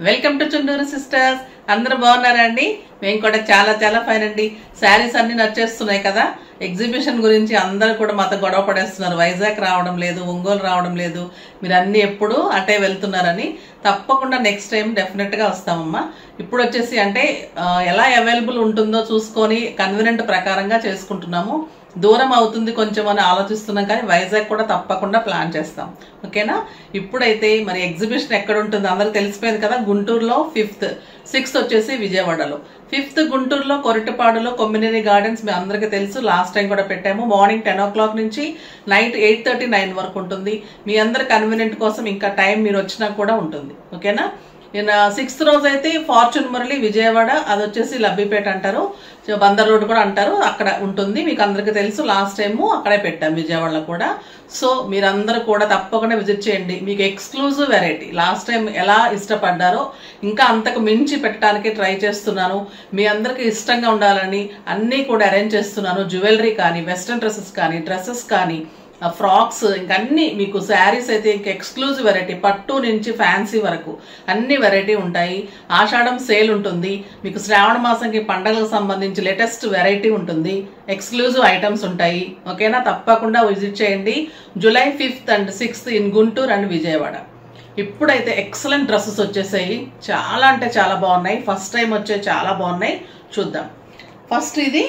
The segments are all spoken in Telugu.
వెల్కమ్ టు చుండూరు సిస్టర్స్ అందరూ బాగున్నారా అండి మేము కూడా చాలా చాలా ఫైన్ అండి శారీస్ అన్ని నచ్చేస్తున్నాయి కదా ఎగ్జిబిషన్ గురించి అందరూ కూడా మాతో గొడవ పడేస్తున్నారు వైజాగ్ రావడం లేదు ఒంగోలు రావడం లేదు మీరు అన్ని ఎప్పుడు అటే వెళ్తున్నారని తప్పకుండా నెక్స్ట్ టైం డెఫినెట్గా వస్తామమ్మా ఇప్పుడు వచ్చేసి అంటే ఆ, ఎలా అవైలబుల్ ఉంటుందో చూసుకొని కన్వీనెంట్ ప్రకారంగా చేసుకుంటున్నాము దూరం అవుతుంది కొంచెం అని ఆలోచిస్తున్నాం కానీ వైజాగ్ కూడా తప్పకుండా ప్లాన్ చేస్తాం ఓకేనా ఇప్పుడైతే మరి ఎగ్జిబిషన్ ఎక్కడ ఉంటుంది అందరికి తెలిసిపోయింది కదా గుంటూరులో ఫిఫ్త్ సిక్స్త్ వచ్చేసి విజయవాడలో ఫిఫ్త్ గుంటూరులో కొరటిపాడులో కొమ్మినేని గార్డెన్స్ మీ అందరికీ తెలుసు లాస్ట్ టైం కూడా పెట్టాము మార్నింగ్ టెన్ ఓ క్లాక్ నుంచి నైట్ ఎయిట్ థర్టీ నైన్ వరకు ఉంటుంది మీ అందరి కన్వీనియంట్ కోసం ఇంకా టైం మీరు వచ్చినా కూడా ఉంటుంది ఓకేనా నేను సిక్స్త్ రోజు అయితే ఫార్చ్యూన్ మురళి విజయవాడ అది వచ్చేసి లబ్బిపేట అంటారు సో బందర్ రోడ్ కూడా అంటారు అక్కడ ఉంటుంది మీకు అందరికీ తెలుసు లాస్ట్ టైము అక్కడే పెట్టాం విజయవాడలో కూడా సో మీరందరూ కూడా తప్పకుండా విజిట్ చేయండి మీకు ఎక్స్క్లూజివ్ వెరైటీ లాస్ట్ టైం ఎలా ఇష్టపడ్డారో ఇంకా అంతకు మించి పెట్టడానికి ట్రై చేస్తున్నాను మీ అందరికీ ఇష్టంగా ఉండాలని అన్నీ కూడా అరేంజ్ చేస్తున్నాను జ్యువెలరీ కానీ వెస్ట్రన్ డ్రెస్సెస్ కానీ డ్రెస్సెస్ కానీ ఫ్రాక్స్ ఇంకా అన్ని మీకు శారీస్ అయితే ఇంకా ఎక్స్క్లూజివ్ వెరైటీ పట్టు నుంచి ఫ్యాన్సీ వరకు అన్ని వెరైటీ ఉంటాయి ఆషాఢం సేల్ ఉంటుంది మీకు శ్రావణ మాసంకి పండగలకు సంబంధించి లేటెస్ట్ వెరైటీ ఉంటుంది ఎక్స్క్లూజివ్ ఐటమ్స్ ఉంటాయి ఓకేనా తప్పకుండా విజిట్ చేయండి July fifth and sixth in Guntur and Vijayawada ఇప్పుడైతే ఎక్సలెంట్ డ్రెస్సెస్ వచ్చేసాయి చాలా అంటే చాలా బాగున్నాయి ఫస్ట్ టైం వచ్చే చాలా బాగున్నాయి చూద్దాం ఫస్ట్ ఇది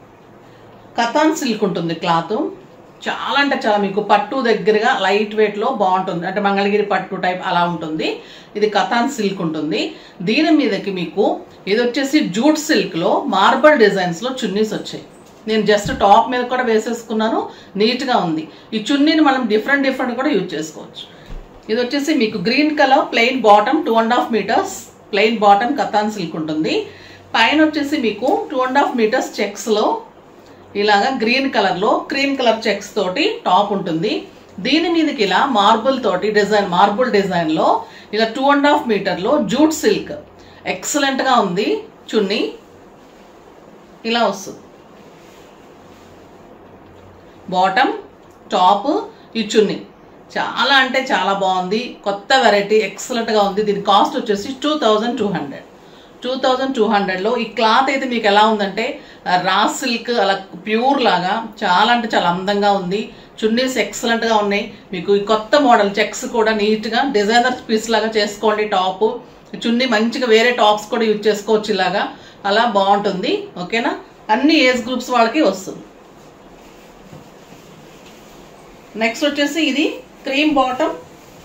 కథాన్ సిల్క్ ఉంటుంది క్లాత్ చాలా అంటే చాలా మీకు పట్టు దగ్గరగా లైట్ వెయిట్ లో బాగుంటుంది అంటే మంగళగిరి పట్టు టైప్ అలా ఉంటుంది ఇది కథాన్ సిల్క్ ఉంటుంది దీని మీదకి మీకు ఇది వచ్చేసి జూట్ సిల్క్ లో మార్బల్ డిజైన్స్ లో చున్నీస్ వచ్చాయి నేను జస్ట్ టాప్ మీద కూడా వేసేసుకున్నాను నీట్ గా ఉంది ఈ చున్నీని మనం డిఫరెంట్ డిఫరెంట్ కూడా యూజ్ చేసుకోవచ్చు ఇది వచ్చేసి మీకు green colour plain bottom two and half metres plain bottom katan silk ఉంటుంది పైన వచ్చేసి మీకు two and half metres checks లో ఇలాగా గ్రీన్ కలర్ లో క్రీమ్ కలర్ చెక్స్ తోటి టాప్ ఉంటుంది దీని మీదకి ఇలా మార్బుల్ తోటి డిజైన్ మార్బుల్ డిజైన్ లో ఇలా టూ అండ్ హాఫ్ మీటర్ లో జూట్ సిల్క్ ఎక్సలెంట్ గా ఉంది చున్నీ ఇలా వస్తుంది బాటమ్ టాప్ ఈ చున్నీ చాలా అంటే చాలా బాగుంది కొత్త వెరైటీ ఎక్సలెంట్గా ఉంది దీని కాస్ట్ వచ్చేసి two thousand two hundred two thousand two హండ్రెడ్లో ఈ క్లాత్ అయితే మీకు ఎలా ఉందంటే ఆ, రా సిల్క్ అలా ప్యూర్ లాగా చాలా అంటే చాలా అందంగా ఉంది చున్నీస్ ఎక్సలెంట్గా ఉన్నాయి మీకు ఈ కొత్త మోడల్ చెక్స్ కూడా నీట్గా డిజైనర్ పీస్ లాగా చేసుకోండి టాప్ చున్నీ మంచిగా వేరే టాప్స్ కూడా యూజ్ చేసుకోవచ్చు ఇలాగా అలా బాగుంటుంది ఓకేనా అన్ని ఏజ్ గ్రూప్స్ వాళ్ళకి వస్తుంది నెక్స్ట్ వచ్చేసి ఇది cream bottom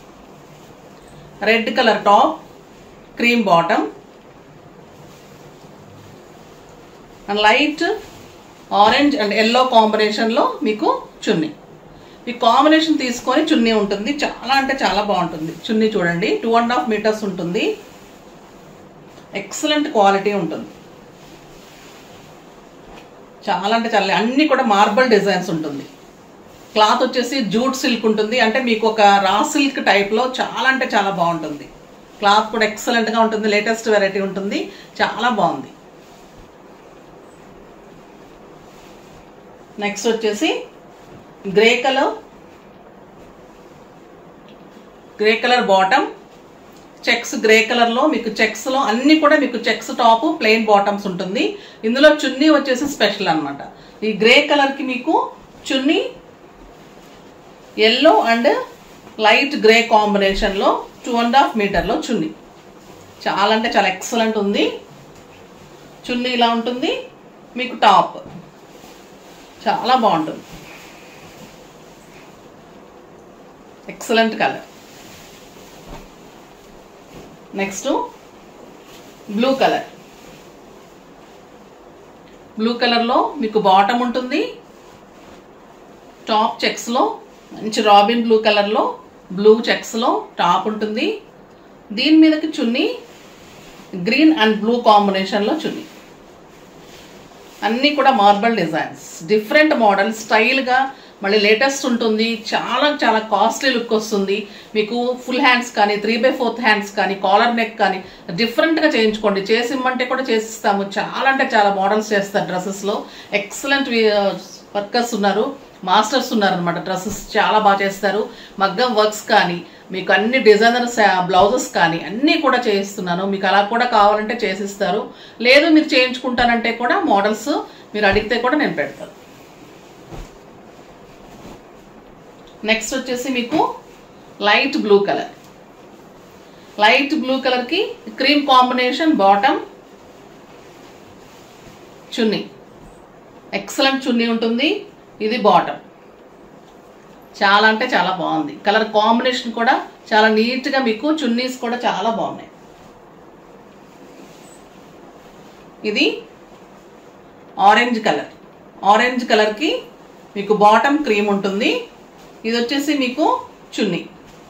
red colour top cream bottom and light orange and yellow కాంబినేషన్లో మీకు చున్నీ ఈ కాంబినేషన్ తీసుకొని చున్నీ ఉంటుంది చాలా అంటే చాలా బాగుంటుంది చున్నీ చూడండి టూ అండ్ హాఫ్ మీటర్స్ ఉంటుంది ఎక్సలెంట్ క్వాలిటీ ఉంటుంది చాలా అంటే చాలా అన్ని కూడా మార్బల్ డిజైన్స్ ఉంటుంది క్లాత్ వచ్చేసి జూట్ సిల్క్ ఉంటుంది అంటే మీకు ఒక రా సిల్క్ టైప్లో చాలా అంటే చాలా బాగుంటుంది క్లాత్ కూడా ఎక్సలెంట్గా ఉంటుంది లేటెస్ట్ వెరైటీ ఉంటుంది చాలా బాగుంది నెక్స్ట్ వచ్చేసి grey colour grey colour bottom checks grey కలర్లో మీకు చెక్స్లో అన్ని కూడా మీకు చెక్స్ టాప్ ప్లెయిన్ బాటమ్స్ ఉంటుంది ఇందులో చున్నీ వచ్చేసి స్పెషల్ అన్నమాట ఈ గ్రే కలర్కి మీకు chunni yellow and light grey కాంబినేషన్లో టూ అండ్ హాఫ్ మీటర్లో చున్నీ చాలా అంటే చాలా ఎక్సలెంట్ ఉంది చున్నీ ఇలా ఉంటుంది మీకు టాప్ చాలా బాగుంటుంది excellent colour next blue colour blue కలర్లో మీకు బాటమ్ ఉంటుంది టాప్ చెక్స్లో మంచి రాబిన్ బ్లూ కలర్లో బ్లూ చెక్స్లో టాప్ ఉంటుంది దీని మీదకి చున్నీ గ్రీన్ అండ్ బ్లూ కాంబినేషన్లో చున్నీ అన్నీ కూడా మార్బల్ డిజైన్స్ డిఫరెంట్ మోడల్ స్టైల్గా మళ్ళీ లేటెస్ట్ ఉంటుంది చాలా చాలా కాస్ట్లీ లుక్ వస్తుంది మీకు ఫుల్ హ్యాండ్స్ కానీ త్రీ బై ఫోర్త్ హ్యాండ్స్ కానీ కాలర్ నెక్ కానీ డిఫరెంట్గా చేయించుకోండి చేసి ఇమ్మంటే కూడా చేసిస్తాము చాలా అంటే చాలా మోడల్స్ చేస్తారు డ్రెస్సెస్లో ఎక్సలెంట్ వర్కర్స్ ఉన్నారు మాస్టర్స్ ఉన్నారు అనమాట డ్రెస్సెస్ చాలా బాగా చేస్తారు మగ్గం వర్క్స్ కానీ మీకు అన్ని డిజైనర్ బ్లౌజెస్ కానీ అన్నీ కూడా చేయిస్తున్నాను మీకు అలా కూడా కావాలంటే చేసిస్తారు లేదు మీరు చేయించుకుంటానంటే కూడా మోడల్స్ మీరు అడిగితే కూడా నేను పెడతాను నెక్స్ట్ వచ్చేసి మీకు light blue colour light blue కలర్కి cream combination bottom chunni excellent chunni ఉంటుంది ఇది బాటమ్ చాలా అంటే చాలా బాగుంది కలర్ కాంబినేషన్ కూడా చాలా నీట్గా మీకు చున్నీస్ కూడా చాలా బాగున్నాయి ఇది ఆరెంజ్ కలర్ ఆరెంజ్ కలర్కి మీకు బాటమ్ క్రీమ్ ఉంటుంది ఇది వచ్చేసి మీకు చున్నీ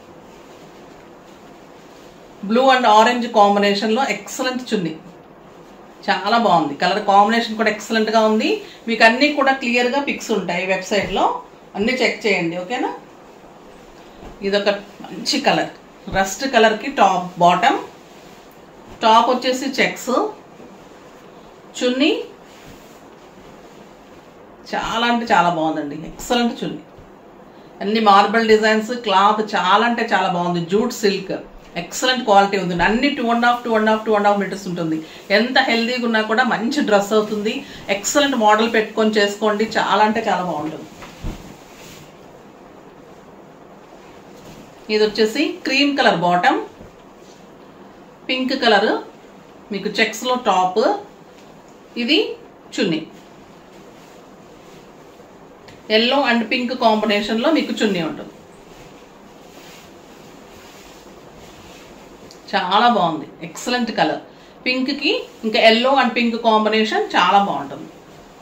బ్లూ అండ్ ఆరెంజ్ కాంబినేషన్లో ఎక్సలెంట్ చున్నీ చాలా బాగుంది కలర్ కాంబినేషన్ కూడా ఎక్సలెంట్గా ఉంది మీకు అన్నీ కూడా క్లియర్గా పిక్స్ ఉంటాయి వెబ్సైట్లో అన్నీ చెక్ చేయండి ఓకేనా ఇదొక మంచి కలర్ రస్ట్ కలర్కి టాప్ బాటమ్ టాప్ వచ్చేసి చెక్స్ చున్నీ చాలా అంటే చాలా బాగుందండి ఎక్సలెంట్ చున్నీ అన్ని మార్బల్ డిజైన్స్ క్లాత్ చాలా అంటే చాలా బాగుంది జూట్ సిల్క్ ఎక్సలెంట్ క్వాలిటీ ఉంది అన్ని two and half two and half two and half metres ఉంటుంది ఎంత హెల్దీగా ఉన్నా కూడా మంచి డ్రెస్ అవుతుంది ఎక్సలెంట్ మోడల్ పెట్టుకొని చేసుకోండి చాలా అంటే చాలా బాగుంటుంది ఇది వచ్చేసి cream colour bottom pink colour మీకు చెక్స్లో టాప్ ఇది చున్నీ ఎల్లో అండ్ పింక్ కాంబినేషన్లో మీకు చున్నీ ఉంటుంది చాలా బాగుంది ఎక్సలెంట్ కలర్ పింక్కి ఇంకా ఎల్లో అండ్ పింక్ కాంబినేషన్ చాలా బాగుంటుంది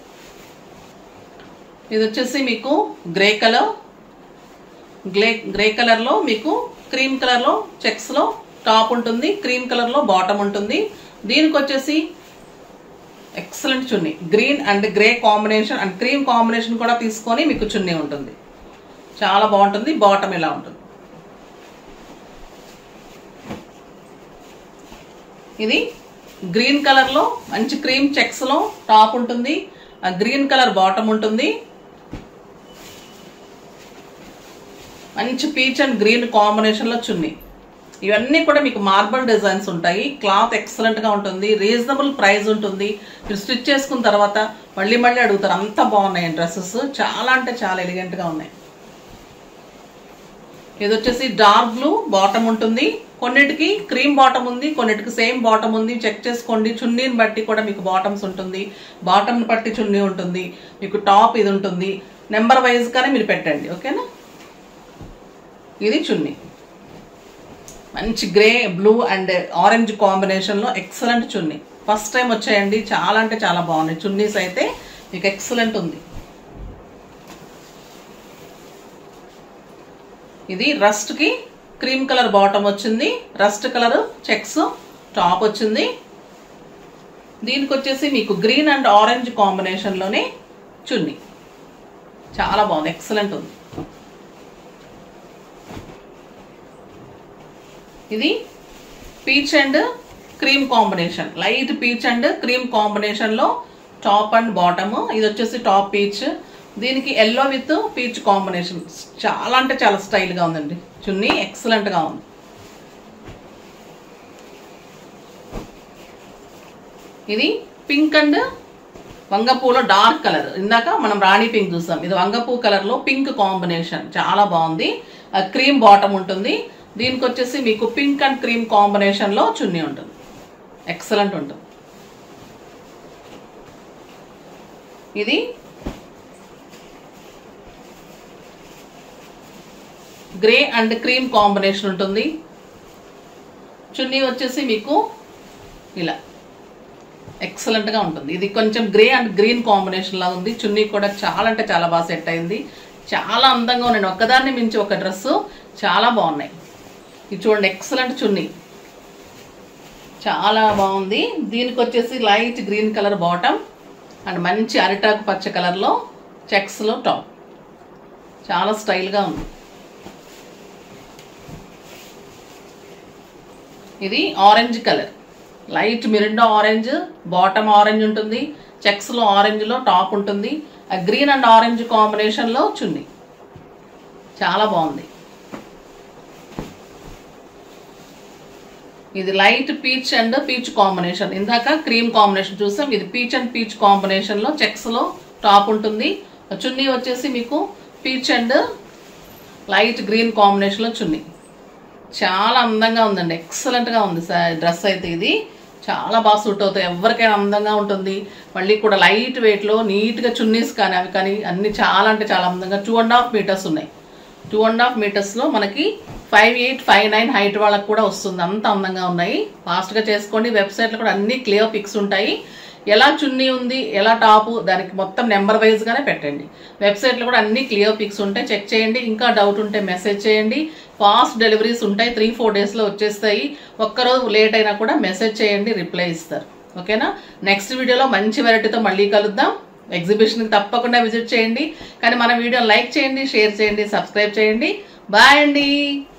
ఇది వచ్చేసి మీకు గ్రే కలర్ గ్రే గ్రే కలర్లో మీకు క్రీమ్ కలర్లో చెక్స్లో టాప్ ఉంటుంది క్రీమ్ కలర్లో బాటమ్ ఉంటుంది దీనికి వచ్చేసి excellent chunni green and grey combination and cream combination కూడా తీసుకొని మీకు చున్నీ ఉంటుంది చాలా బాగుంటుంది బాటమ్ ఇలా ఉంటుంది ఇది గ్రీన్ కలర్లో మంచి క్రీమ్ చెక్స్లో టాప్ ఉంటుంది ఆ గ్రీన్ కలర్ బాటమ్ ఉంటుంది మంచి పీచ్ అండ్ గ్రీన్ కాంబినేషన్లో చున్నీ ఇవన్నీ కూడా మీకు మార్బల్ డిజైన్స్ ఉంటాయి క్లాత్ ఎక్సలెంట్గా ఉంటుంది రీజనబుల్ ప్రైస్ ఉంటుంది మీరు స్టిచ్ చేసుకున్న తర్వాత మళ్ళీ మళ్ళీ అడుగుతారు అంత బాగున్నాయి డ్రెస్సెస్ చాలా అంటే చాలా ఎలిగెంట్గా ఉన్నాయి ఇది వచ్చేసి డార్క్ బ్లూ బాటమ్ ఉంటుంది కొన్నిటికి క్రీమ్ బాటమ్ ఉంది కొన్నిటికి సేమ్ బాటమ్ ఉంది చెక్ చేసుకోండి చున్నీని బట్టి కూడా మీకు బాటమ్స్ ఉంటుంది బాటమ్ని బట్టి చున్నీ ఉంటుంది మీకు టాప్ ఇది ఉంటుంది నెంబర్ వైజ్గానే మీరు పెట్టండి ఓకేనా ఇది చున్నీ మంచి గ్రే బ్లూ అండ్ ఆరెంజ్ కాంబినేషన్లో ఎక్సలెంట్ చున్నీ ఫస్ట్ టైం వచ్చాయండి చాలా అంటే చాలా బాగున్నాయి చున్నీస్ అయితే మీకు ఎక్సలెంట్ ఉంది ఇది రస్ట్కి క్రీమ్ కలర్ బాటమ్ వచ్చింది రస్ట్ కలర్ చెక్స్ టాప్ వచ్చింది దీనికి వచ్చేసి మీకు గ్రీన్ అండ్ ఆరెంజ్ కాంబినేషన్లోనే చున్నీ చాలా బాగుంది ఎక్సలెంట్ ఉంది ఇది peach and cream combination light peach and cream కాంబినేషన్లో టాప్ అండ్ బాటమ్ ఇది వచ్చేసి టాప్ పీచ్ దీనికి ఎల్లో విత్ పీచ్ కాంబినేషన్ చాలా అంటే చాలా స్టైల్గా ఉందండి చున్నీ ఎక్సలెంట్గా ఉంది ఇది పింక్ అండ్ వంగపూలో డార్క్ కలర్ ఇందాక మనం రాణి పింక్ చూసాం ఇది వంగపూ కలర్లో పింక్ కాంబినేషన్ చాలా బాగుంది క్రీమ్ బాటమ్ ఉంటుంది దీనికి వచ్చేసి మీకు పింక్ అండ్ క్రీమ్ కాంబినేషన్లో చున్నీ ఉంటుంది ఎక్సలెంట్ ఉంటుంది ఇది గ్రే అండ్ క్రీమ్ కాంబినేషన్ ఉంటుంది చున్నీ వచ్చేసి మీకు ఇలా ఎక్సలెంట్గా ఉంటుంది ఇది కొంచెం గ్రే అండ్ గ్రీన్ కాంబినేషన్ లా ఉంది చున్నీ కూడా చాలా అంటే చాలా బాగా సెట్ అయింది చాలా అందంగా ఉన్నాయి ఒక్కదాన్ని మించి ఒక డ్రెస్సు చాలా బాగున్నాయి ఇది చూడండి ఎక్సలెంట్ చున్నీ చాలా బాగుంది దీనికి వచ్చేసి light green colour bottom and మంచి అరిటాకు పచ్చ కలర్లో చెక్స్లో టాప్ చాలా స్టైల్గా ఉంది ఇది orange colour light Mirinda orange bottom orange ఉంటుంది చెక్స్లో ఆరెంజ్లో టాప్ ఉంటుంది ఆ గ్రీన్ అండ్ ఆరెంజ్ కాంబినేషన్లో చున్నీ చాలా బాగుంది ఇది light peach and peach combination ఇందాక క్రీమ్ కాంబినేషన్ చూసాం ఇది పీచ్ అండ్ పీచ్ కాంబినేషన్లో చెక్స్లో టాప్ ఉంటుంది చున్నీ వచ్చేసి మీకు పీచ్ అండ్ లైట్ గ్రీన్ కాంబినేషన్లో చున్నీ చాలా అందంగా ఉందండి ఎక్సలెంట్గా ఉంది డ్రెస్ అయితే ఇది చాలా బాగా సూట్ అవుతాయి ఎవరికైనా అందంగా ఉంటుంది మళ్ళీ కూడా లైట్ వెయిట్లో నీట్గా చున్నీస్ కానీ అవి కానీ అన్ని చాలా అంటే చాలా అందంగా టూ అండ్ హాఫ్ మీటర్స్ ఉన్నాయి టూ అండ్ హాఫ్ మీటర్స్లో మనకి five eight five nine height వాళ్ళకి కూడా వస్తుంది అంత అందంగా ఉన్నాయి ఫాస్ట్గా చేసుకోండి వెబ్సైట్లో కూడా అన్ని క్లియర్ పిక్స్ ఉంటాయి ఎలా చున్నీ ఉంది ఎలా టాపు దానికి మొత్తం నెంబర్ వైజ్గానే పెట్టండి వెబ్సైట్లో కూడా అన్ని క్లియర్ పిక్స్ ఉంటాయి చెక్ చేయండి ఇంకా డౌట్ ఉంటే మెసేజ్ చేయండి ఫాస్ట్ డెలివరీస్ ఉంటాయి త్రీ ఫోర్ డేస్లో వచ్చేస్తాయి ఒక్కరోజు లేట్ అయినా కూడా మెసేజ్ చేయండి రిప్లై ఇస్తారు ఓకేనా నెక్స్ట్ వీడియోలో మంచి వెరైటీతో మళ్ళీ కలుద్దాం ఎగ్జిబిషన్కి తప్పకుండా విజిట్ చేయండి కానీ మన వీడియో లైక్ చేయండి షేర్ చేయండి సబ్స్క్రైబ్ చేయండి బాయ్ అండి